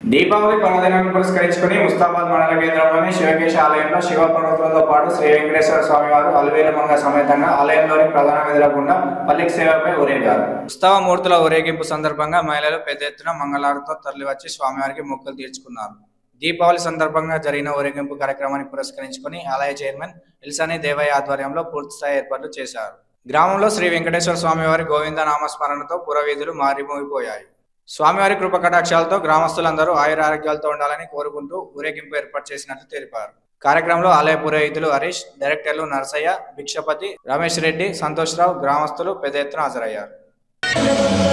దీపావళి పర్వదినాన్ని పురస్కరించుకుని ముస్తాబాద్ మండల కేంద్రంలోని శివకేశ ఆలయంలో శివ పర్వతులతో పాటు శ్రీ వెంకటేశ్వర స్వామి వారు అలవేలమంగ సమేతంగా ఆలయంలోని ప్రధాన విధుల గుండా పల్లికి సేవపై ఊరేగారు ఉత్సవ మూర్తుల ఊరేగింపు సందర్భంగా మహిళలు పెద్ద ఎత్తున మంగళారతో తరలివచ్చి స్వామివారికి మొక్కులు తీర్చుకున్నారు దీపావళి సందర్భంగా జరిగిన ఊరేగింపు కార్యక్రమాన్ని పురస్కరించుకుని ఆలయ చైర్మన్ ఇల్సాని దేవయ్య ఆధ్వర్యంలో పూర్తిస్థాయి ఏర్పాట్లు చేశారు గ్రామంలో శ్రీ వెంకటేశ్వర స్వామివారి గోవింద నామస్మరణతో పురవీధులు మారిమోగిపోయాయి స్వామివారి కృప కటాక్షాలతో గ్రామస్తులందరూ ఆయుర ఆరోగ్యాలతో ఉండాలని కోరుకుంటూ ఊరేగింపు ఏర్పాటు చేసినట్లు తెలిపారు కార్యక్రమంలో ఆలయ పురోహితులు హరీష్ డైరెక్టర్లు నరసయ్య భిక్షపతి రమేష్ రెడ్డి సంతోష్ రావు గ్రామస్తులు పెద్ద ఎత్తున హాజరయ్యారు